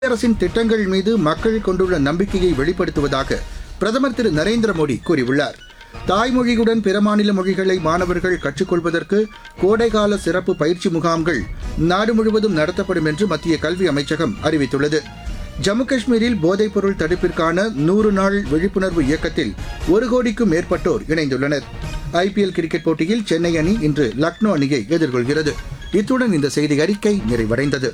அரசின் திட்டங்கள் மீது மக்கள் கொண்டுள்ள நம்பிக்கையை வெளிப்படுத்துவதாக பிரதமர் திரு நரேந்திர மோடி கூறியுள்ளார் தாய்மொழியுடன் பிற மாநில மொழிகளை மாணவர்கள் கற்றுக்கொள்வதற்கு கோடைகால சிறப்பு பயிற்சி முகாம்கள் நாடு முழுவதும் நடத்தப்படும் என்று மத்திய கல்வி அமைச்சகம் அறிவித்துள்ளது ஜம்மு காஷ்மீரில் போதைப்பொருள் தடுப்பிற்கான நூறு நாள் விழிப்புணர்வு இயக்கத்தில் ஒரு கோடிக்கும் மேற்பட்டோர் இணைந்துள்ளனர் ஐபிஎல் கிரிக்கெட் போட்டியில் சென்னை அணி இன்று லக்னோ அணியை எதிர்கொள்கிறது இத்துடன் இந்த செய்தி அறிக்கை நிறைவடைந்தது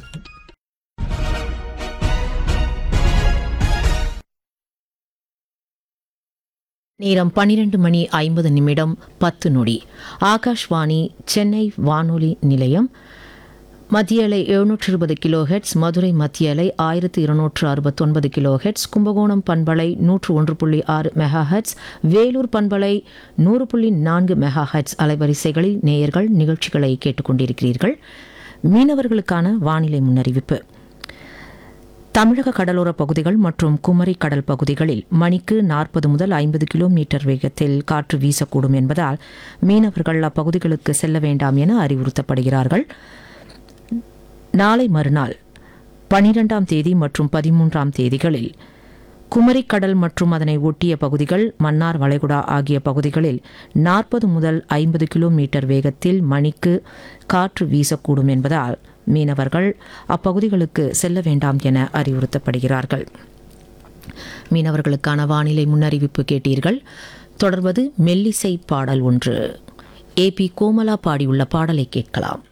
நேரம் பன்னிரண்டு மணி ஐம்பது நிமிடம் பத்து நொடி ஆகாஷ்வாணி சென்னை வானொலி நிலையம் மத்திய அலை எழுநூற்று இருபது கிலோ ஹெட்ஸ் மதுரை மத்திய அலை ஆயிரத்தி இருநூற்று அறுபத்தொன்பது கிலோ ஹெட்ஸ் கும்பகோணம் பண்பலை நூற்று ஒன்று புள்ளி ஆறு மெகா ஹெட்ஸ் வேலூர் பண்பலை நூறு புள்ளி நான்கு மெகா ஹெட்ஸ் அலைவரிசைகளில் நேயர்கள் நிகழ்ச்சிகளை கேட்டுக்கொண்டிருக்கிறீர்கள் மீனவர்களுக்கான வானிலை முன்னறிவிப்பு தமிழக கடலோர பகுதிகள் மற்றும் குமரி கடல் பகுதிகளில் மணிக்கு நாற்பது முதல் ஐம்பது கிலோமீட்டர் வேகத்தில் காற்று வீசக்கூடும் என்பதால் மீனவர்கள் அப்பகுதிகளுக்கு செல்ல வேண்டாம் என அறிவுறுத்தப்படுகிறார்கள் நாளை மறுநாள் பனிரெண்டாம் தேதி மற்றும் பதிமூன்றாம் தேதிகளில் குமரி கடல் மற்றும் அதனை ஒட்டிய பகுதிகள் மன்னார் வளைகுடா ஆகிய பகுதிகளில் நாற்பது முதல் ஐம்பது கிலோமீட்டர் வேகத்தில் மணிக்கு காற்று வீசக்கூடும் என்பதால் மீனவர்கள் அப்பகுதிகளுக்கு செல்ல வேண்டாம் என அறிவுறுத்தப்படுகிறார்கள் மீனவர்களுக்கான வானிலை முன்னறிவிப்பு கேட்டீர்கள் தொடர்வது மெல்லிசை பாடல் ஒன்று ஏ பி கோமலா பாடியுள்ள பாடலை கேட்கலாம்